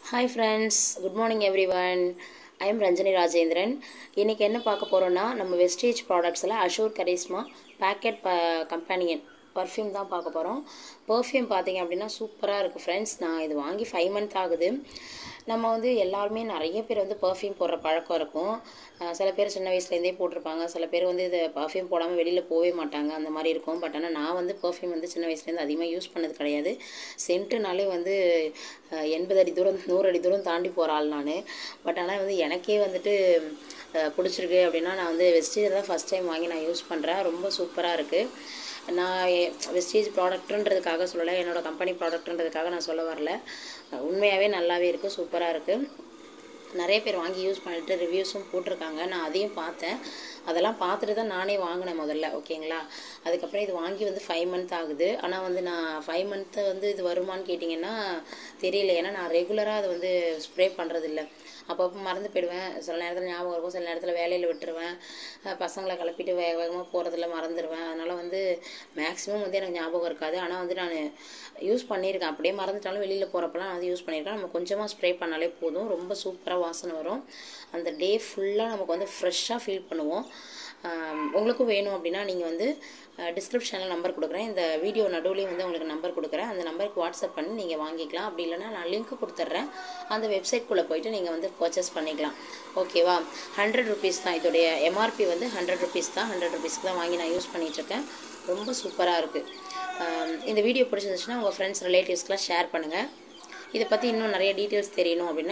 hi friends good morning everyone I am Ranjani Rajendran இன்றைக்கி என்ன பார்க்க போகிறோன்னா நம்ம வெஸ்டேஜ் ப்ராடக்ட்ஸில் அஷூர் கரிஸ்மா பேக்கெட் ப கம்பெனியன் பர்ஃப்யூம் தான் பார்க்க போகிறோம் பர்ஃப்யூம் பார்த்தீங்க அப்படின்னா சூப்பராக இருக்குது ஃப்ரெண்ட்ஸ் நான் இது வாங்கி ஃபைவ் மந்த் ஆகுது நம்ம வந்து எல்லாருமே நிறைய பேர் வந்து பர்ஃப்யூம் போடுற பழக்கம் இருக்கும் அஹ் சில பேர் சின்ன வயசுலேருந்தே போட்டிருப்பாங்க சில பேர் வந்து இது பர்ஃப்யூம் போடாமல் வெளியில் போகவே மாட்டாங்க அந்த மாதிரி இருக்கும் பட் ஆனால் நான் வந்து பர்ஃப்யூம் வந்து சின்ன வயசுலேருந்து அதிகமாக யூஸ் பண்ணது கிடையாது சென்ட்டுனாலே வந்து அஹ் எண்பது அடி தூரம் நூறு அடி தூரம் தாண்டி போகிற ஆள் நான் பட் ஆனால் வந்து எனக்கே வந்துட்டு அஹ் பிடிச்சிருக்கு அப்படின்னா நான் வந்து வெஸ்டேஜ் தான் ஃபஸ்ட் டைம் வாங்கி நான் யூஸ் பண்ணுறேன் ரொம்ப சூப்பராக இருக்குது நான் வெஸ்டேஜ் ப்ராடக்ட்டுன்றதுக்காக சொல்லலை என்னோட கம்பெனி ப்ராடக்ட்டுன்றதுக்காக நான் சொல்ல வரல உண்மையாகவே நல்லாவே இருக்குது சூப்பராக இருக்குது நிறைய பேர் வாங்கி யூஸ் பண்ணிட்டு ரிவ்யூஸும் போட்டிருக்காங்க நான் அதையும் பார்த்தேன் அதெல்லாம் பார்த்துட்டு தான் நானே வாங்கினேன் முதல்ல ஓகேங்களா அதுக்கப்புறம் இது வாங்கி வந்து ஃபைவ் மந்த் ஆகுது ஆனால் வந்து நான் ஃபைவ் மந்த்து வந்து இது வருமான்னு கேட்டிங்கன்னா தெரியல ஏன்னா நான் ரெகுலராக அதை வந்து ஸ்ப்ரே பண்ணுறதில்ல அப்பப்போ மறந்து போயிடுவேன் சில நேரத்தில் ஞாபகம் இருக்கும் சில நேரத்தில் வேலையில் விட்டுருவேன் அஹ் பசங்களை கிளப்பிட்டு வேக வேகமாக போகிறதுல மறந்துடுவேன் அதனால் வந்து மேக்ஸிமம் வந்து எனக்கு ஞாபகம் இருக்காது ஆனால் வந்து நான் யூஸ் பண்ணியிருக்கேன் அப்படியே மறந்துட்டாலும் வெளியில் போகிறப்பெல்லாம் வந்து யூஸ் பண்ணியிருக்கேன் நம்ம கொஞ்சமாக ஸ்ப்ரே பண்ணாலே போதும் ரொம்ப சூப்பராக வாசனை வரும் அந்த டே ஃபுல்லாக நமக்கு வந்து ஃப்ரெஷ்ஷாக ஃபீல் பண்ணுவோம் ஆம், உங்களுக்கும் வேணும் அப்படின்னா நீங்கள் வந்து டிஸ்கிரிப்ஷனில் நம்பர் கொடுக்குறேன் இந்த வீடியோ நடுவுலேயும் வந்து உங்களுக்கு நம்பர் கொடுக்குறேன் அந்த நம்பருக்கு வாட்ஸ்அப் பண்ணி நீங்கள் வாங்கிக்கலாம் அப்படி இல்லைன்னா நான் லிங்க் கொடுத்துட்றேன் அந்த வெப்சைட்குள்ளே போயிட்டு நீங்கள் வந்து பர்ச்சேஸ் பண்ணிக்கலாம் ஓகேவா ஹண்ட்ரட் ருபீஸ் தான் இதோடைய எம்ஆர்பி வந்து ஹண்ட்ரட் ருபீஸ் தான் ஹண்ட்ரட் ருபீஸ்க்கு தான் வாங்கி நான் யூஸ் பண்ணிகிட்ருக்கேன் ரொம்ப சூப்பராக இருக்குது இந்த வீடியோ பிடிச்சிருந்துச்சுன்னா உங்கள் ஃப்ரெண்ட்ஸ் ரிலேட்டிவ்ஸ்க்கெலாம் ஷேர் பண்ணுங்கள் இதை பற்றி இன்னும் நிறைய டீட்டெயில்ஸ் தெரியணும் அப்படின்னா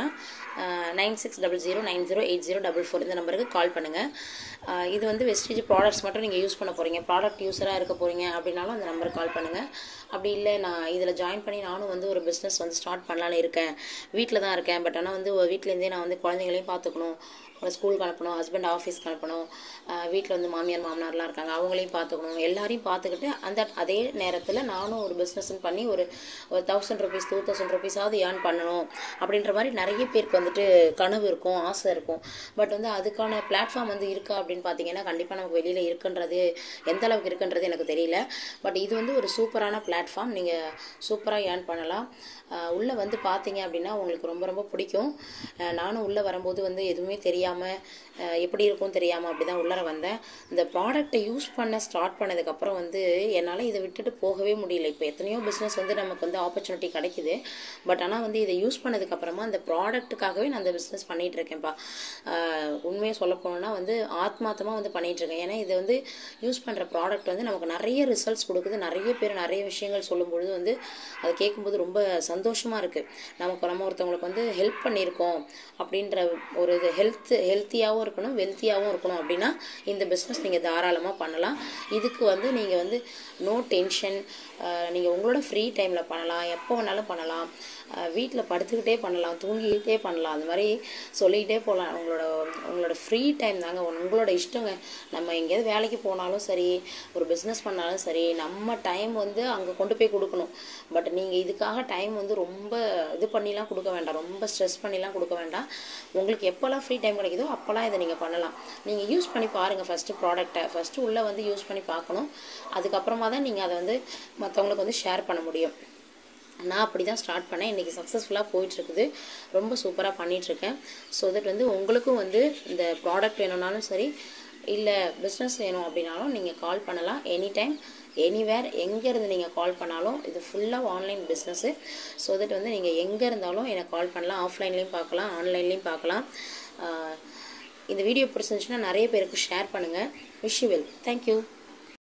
nine six double zero nine zero eight zero double four இந்த நம்பருக்கு கால் பண்ணுங்கள் ஆஹ் இது வந்து வெஸ்டேஜ் ப்ராடக்ட்ஸ் மட்டும் நீங்கள் யூஸ் பண்ண போகிறீங்க ப்ராடக்ட் யூஸராக இருக்க போகிறீங்க அப்படின்னாலும் அந்த நம்பருக்கு கால் பண்ணுங்கள் அப்படி இல்லை நான் இதில் ஜாயின் பண்ணி நானும் வந்து ஒரு பிஸ்னஸ் வந்து ஸ்டார்ட் பண்ணலான்னு இருக்கேன் வீட்டில் தான் இருக்கேன் பட் ஆனால் வந்து வீட்டிலேருந்தே நான் வந்து குழந்தைங்களையும் பார்த்துக்கணும் அவங்கள ஸ்கூலுக்கு அனுப்பணும் ஹஸ்பண்ட் ஆஃபீஸ்க்கு அனுப்பணும் வீட்டில் வந்து மாமியார் மாமனார்லாம் இருக்காங்க அவங்களையும் பார்த்துக்கணும் எல்லாரையும் பார்த்துக்கிட்டு அந்த அதே நேரத்தில் நானும் ஒரு பிஸ்னஸ்ன்னு பண்ணி ஒரு ஒரு தௌசண்ட் ருபீஸ் டூ தௌசண்ட் ருபீஸாவது ஏர்ன் பண்ணணும் அப்படின்ற மாதிரி நிறைய பேருக்கு வந்துட்டு கனவு இருக்கும் ஆசை இருக்கும் பட் வந்து அதுக்கான பிளாட்ஃபார்ம் வந்து இருக்கா அப்படின்னு பார்த்தீங்கன்னா கண்டிப்பாக நமக்கு வெளியில் இருக்குன்றது எந்த அளவுக்கு இருக்குன்றது எனக்கு தெரியல பட் இது வந்து ஒரு சூப்பரான பிளாட்ஃபார்ம் நீங்கள் சூப்பராக ஏர்ன் பண்ணலாம் உள்ளே வந்து பார்த்தீங்க அப்படின்னா உங்களுக்கு ரொம்ப ரொம்ப பிடிக்கும் அஹ் நானும் உள்ளே வரும்போது வந்து எதுவுமே தெரியாமல் எப்படி இருக்கும் தெரியாமல் அப்படி தான் உள்ளர வந்தேன் இந்த ப்ராடக்ட்டை யூஸ் பண்ண ஸ்டார்ட் பண்ணதுக்கப்புறம் வந்து என்னால் இதை விட்டுட்டு போகவே முடியல இப்போ எத்தனையோ பிஸ்னஸ் வந்து நமக்கு வந்து ஆப்பர்ச்சுனிட்டி கிடைக்குது பட் ஆனால் வந்து இதை யூஸ் பண்ணதுக்கப்புறமா அந்த ப்ராடக்ட்டுக்காகவே நான் அந்த பிஸ்னஸ் பண்ணிகிட்டு இருக்கேன்ப்பா அஹ் உண்மையை சொல்ல போனோம்னா வந்து ஆத்மார்த்தமாக வந்து பண்ணிகிட்டு இருக்கேன் ஏன்னா இது வந்து யூஸ் பண்ணுற ப்ராடக்ட் வந்து நமக்கு நிறைய ரிசல்ட்ஸ் கொடுக்குது நிறைய பேர் நிறைய விஷயங்கள் சொல்லும் பொழுது வந்து அதை கேட்கும்போது ரொம்ப சந்தோஷமாக இருக்குது நமக்கு நம்ம ஒருத்தவங்களுக்கு வந்து ஹெல்ப் பண்ணியிருக்கோம் அப்படின்ற ஒரு இது ஹெல்த் ஹெல்த்தியாகவும் இருக்கணும் வெல்த்தியாகவும் இருக்கணும் அப்படின்னா இந்த பிஸ்னஸ் நீங்கள் தாராளமாக பண்ணலாம் இதுக்கு வந்து நீங்கள் வந்து நோ டென்ஷன் நீங்கள் உங்களோட ஃப்ரீ டைமில் பண்ணலாம் எப்போ வேணாலும் பண்ணலாம் வீட்டில் படுத்துக்கிட்டே பண்ணலாம் தூங்கிக்கிட்டே பண்ணலாம் அந்த மாதிரி சொல்லிக்கிட்டே போகலாம் உங்களோட உங்களோட ஃப்ரீ டைம் தாங்க உங்களோட இஷ்டங்க நம்ம எங்கேயாவது வேலைக்கு போனாலும் சரி ஒரு பிஸ்னஸ் பண்ணாலும் சரி நம்ம டைம் வந்து அங்கே கொண்டு போய் கொடுக்கணும் பட் நீங்கள் இதுக்காக டைம் வந்து ரொம்ப இது பண்ணிலாம் கொடுக்க வேண்டாம் ரொம்ப ஸ்ட்ரெஸ் பண்ணிலாம் கொடுக்க வேண்டாம் உங்களுக்கு எப்போல்லாம் ஃப்ரீ டைம் கிடைக்குதோ அப்போல்லாம் இதை நீங்கள் பண்ணலாம் நீங்கள் யூஸ் பண்ணி பாருங்கள் ஃபஸ்ட்டு ப்ராடக்ட்டை ஃபஸ்ட்டு உள்ளே வந்து யூஸ் பண்ணி பார்க்கணும் அதுக்கப்புறமா தான் நீங்கள் அதை வந்து மற்றவங்களுக்கு வந்து ஷேர் பண்ண முடியும் நான் அப்படி தான் ஸ்டார்ட் பண்ணேன் இன்றைக்கி சக்ஸஸ்ஃபுல்லாக போயிட்டுருக்குது ரொம்ப சூப்பராக பண்ணிகிட்ருக்கேன் ஸோ தட் வந்து உங்களுக்கும் வந்து இந்த ப்ராடக்ட் வேணும்னாலும் சரி இல்லை பிஸ்னஸ் வேணும் அப்படின்னாலும் நீங்கள் கால் பண்ணலாம் எனி டைம் எனிவேர் எங்கேருந்து நீங்கள் கால் பண்ணாலும் இது ஃபுல்லாக ஆன்லைன் பிஸ்னஸ்ஸு ஸோ தட் வந்து நீங்கள் எங்கே இருந்தாலும் எனக்கு கால் பண்ணலாம் ஆஃப்லைன்லேயும் பார்க்கலாம் ஆன்லைன்லேயும் பார்க்கலாம் ஆஹ் இந்த வீடியோ பிடிச்சிருந்துச்சுன்னா நிறைய பேருக்கு ஷேர் பண்ணுங்கள் விஷ் வில் தேங்க்யூ